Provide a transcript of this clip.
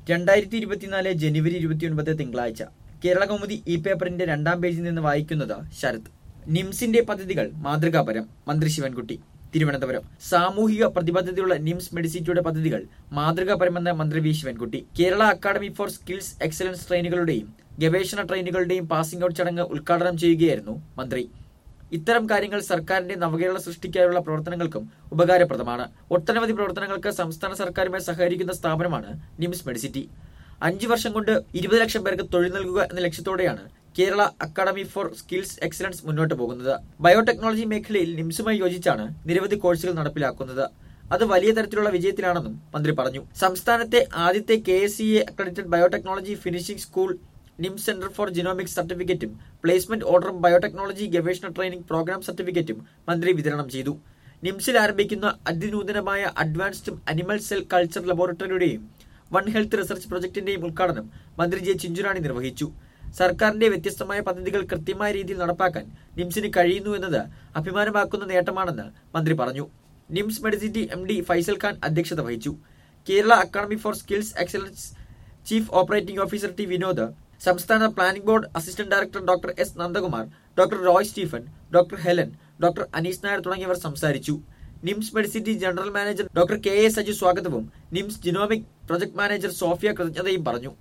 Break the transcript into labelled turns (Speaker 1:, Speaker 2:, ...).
Speaker 1: രണ്ടായിരത്തി ഇരുപത്തിനാല് ജനുവരി ഇരുപത്തിയൊൻപത് തിങ്കളാഴ്ച കേരള കൗമുദി ഇ പേപ്പറിന്റെ രണ്ടാം പേജിൽ നിന്ന് വായിക്കുന്നത് ശരത് നിംസിന്റെ പദ്ധതികൾ മാതൃകാപരം മന്ത്രി ശിവൻകുട്ടി തിരുവനന്തപുരം സാമൂഹിക പ്രതിബദ്ധതയുള്ള നിംസ് മെഡിസിറ്റിയുടെ പദ്ധതികൾ മാതൃകാപരമെന്ന് മന്ത്രി V Sivankutty Kerala academy for skills excellence ട്രെയിനുകളുടെയും ഗവേഷണ ട്രെയിനുകളുടെയും പാസിംഗ് ഔട്ട് ചടങ്ങ് ഉദ്ഘാടനം ചെയ്യുകയായിരുന്നു മന്ത്രി ഇത്തരം കാര്യങ്ങൾ സർക്കാരിന്റെ നവകേരള സൃഷ്ടിക്കാനുള്ള പ്രവർത്തനങ്ങൾക്കും ഉപകാരപ്രദമാണ് ഒട്ടനവധി പ്രവർത്തനങ്ങൾക്ക് സംസ്ഥാന സർക്കാരുമായി സഹകരിക്കുന്ന സ്ഥാപനമാണ് നിംസ് മെഡിസിറ്റി അഞ്ചു വർഷം കൊണ്ട് ഇരുപത് ലക്ഷം പേർക്ക് തൊഴിൽ നൽകുക എന്ന ലക്ഷ്യത്തോടെയാണ് Kerala academy for skills excellence മുന്നോട്ട് പോകുന്നത് ബയോടെക്നോളജി മേഖലയിൽ നിംസുമായി യോജിച്ചാണ് നിരവധി കോഴ്സുകൾ നടപ്പിലാക്കുന്നത് അത് വലിയ തരത്തിലുള്ള വിജയത്തിലാണെന്നും മന്ത്രി പറഞ്ഞു സംസ്ഥാനത്തെ ആദ്യത്തെ K S C A accredited biotechnology finishing school NIMS centre for genomics സർട്ടിഫിക്കറ്റും പ്ലേസ്മെന്റ് ഓർഡറും ബയോടെക്നോളജി ഗവേഷണ ട്രെയിനിംഗ് പ്രോഗ്രാം സർട്ടിഫിക്കറ്റും മന്ത്രി വിതരണം ചെയ്തു നിംസിൽ ആരംഭിക്കുന്ന അതിനൂതനമായ അഡ്വാൻസ്ഡ് അനിമൽ സെൽ കൾച്ചർ ലബോറട്ടറിയുടെയും വൺ ഹെൽത്ത് റിസർച്ച് പ്രൊജക്ടിന്റെയും ഉദ്ഘാടനം മന്ത്രി ജെ ചിഞ്ചുറാണി നിർവഹിച്ചു സർക്കാരിന്റെ വ്യത്യസ്തമായ പദ്ധതികൾ കൃത്യമായ രീതിയിൽ നടപ്പാക്കാൻ നിംസിന് കഴിയുന്നു എന്നത് അഭിമാനമാക്കുന്ന നേട്ടമാണെന്ന് മന്ത്രി പറഞ്ഞു NIMS Medicity M D Faisal Khan അധ്യക്ഷത വഹിച്ചു Kerala academy for skills excellence chief operating officer T Vinod സംസ്ഥാന planning board assistant director doctor S Nandakumar doctor Roy Stephen doctor Helen doctor Anees Nair തുടങ്ങിയവർ സംസാരിച്ചു NIMS Medicity general manager doctor K A Saju സ്വാഗതവും NIMS genomic project manager Sophia കൃതജ്ഞതയും പറഞ്ഞു